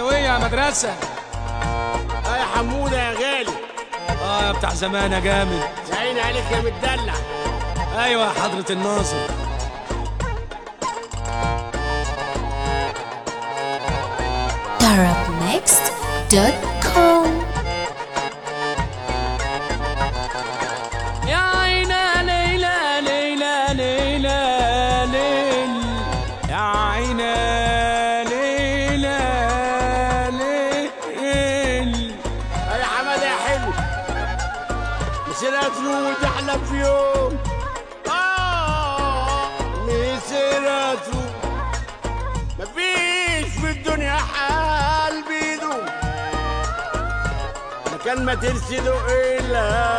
عدوية يا مدرسة اه يا حموده يا غالي اه يا بتاع زمان يا جامد عيني عليك يا متدلع ايوه يا حضرة الناظر Darabnext.com يا عينا ليلى ليلى ليلى ليل يا عينا ليلى ليل اه يا حماده يا حلو مسيرة تروح احلى في يوم اه مسيرة تروح مفيش في الدنيا حال بيدوم مكان ما ترسله الا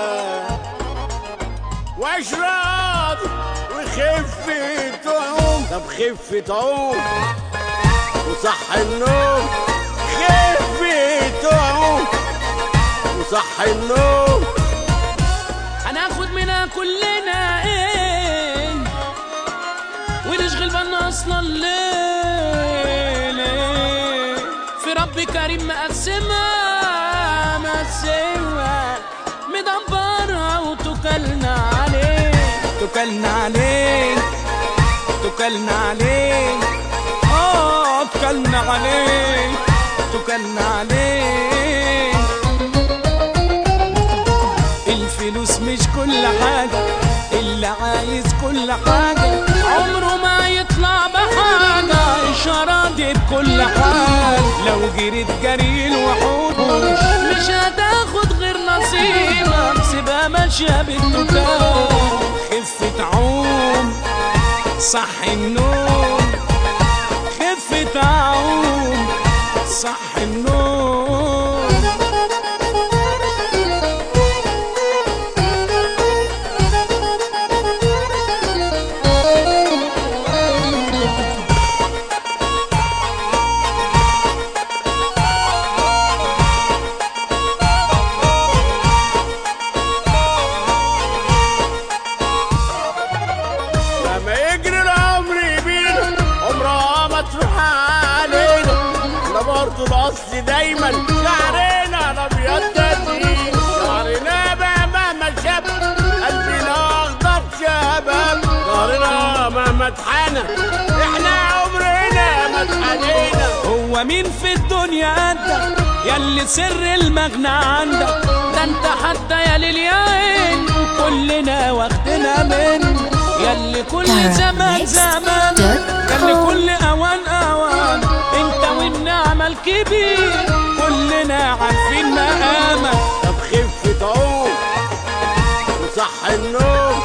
واش راضي وخفة عوم طب خفة عوم وصح النوم خفة عوم وصح النوم هناخد منها كلنا ايه ونشغل بالنا اصلا ليه ليه في رب كريم مقسمها مقسمها مدبرها وتكلنا عليه تكلنا عليه تكلنا عليه اه تكلنا عليه تكلنا عليه الفلوس مش كل حاجة اللي عايز كل حاجة عمره ما يطلع بحاجة إشارة دي بكل حال لو جريت جري الوحوش مش هتاخد غير نصيبك سيبها ماشية بالتكال خفة عوم صح النوم خفة عوم صح النوم لما يجري العمر بينا عمرها ما تروح علينا احنا برضه الاصل دايما شعرنا الابيض تدين شعرنا بقى مهما شاب قلبنا اخضر شباب ظهرنا مهما اتحنى احنا عمرنا ما اتحنينا هو مين في الدنيا قدك ياللي سر المغنى عندك ده انت حتى يا للياين كلنا واخدنا من ياللي كل زمان زمان ياللي كل اوان اوان انت والنعمة الكبير كلنا عارفين مقامك طب خفة عوم وصح النوم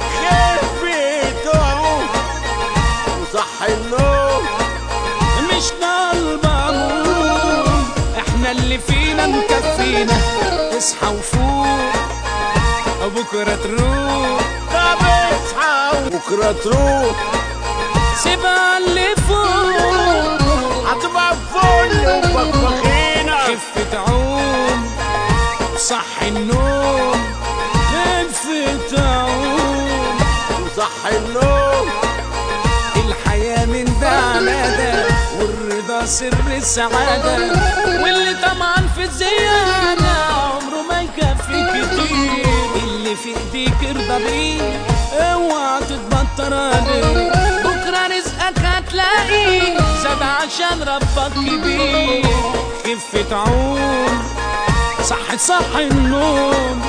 خفة عوم وصح النوم مش طالبة نوم احنا اللي فينا مكفينا اصحى وفوق بكرة تروح طب اصحى بكرة تروح سيبها اللي فوق هتبقى فل وفخفخينة خفة عوم صح النوم خفة عوم وصح النوم الحياة من ده على ده والرضا سر السعادة واللي طمعان في الزيادة عمره ما يكفي كتير اللي في ايديك ارضى بيه اوعى تتبطر عليه بكرة رزقك هتلاقيه زاد عشان ربك كبير خفة عوم صح صح النوم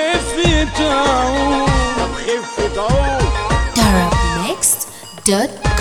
خفة عوم طب خفة عوم Darabnext.com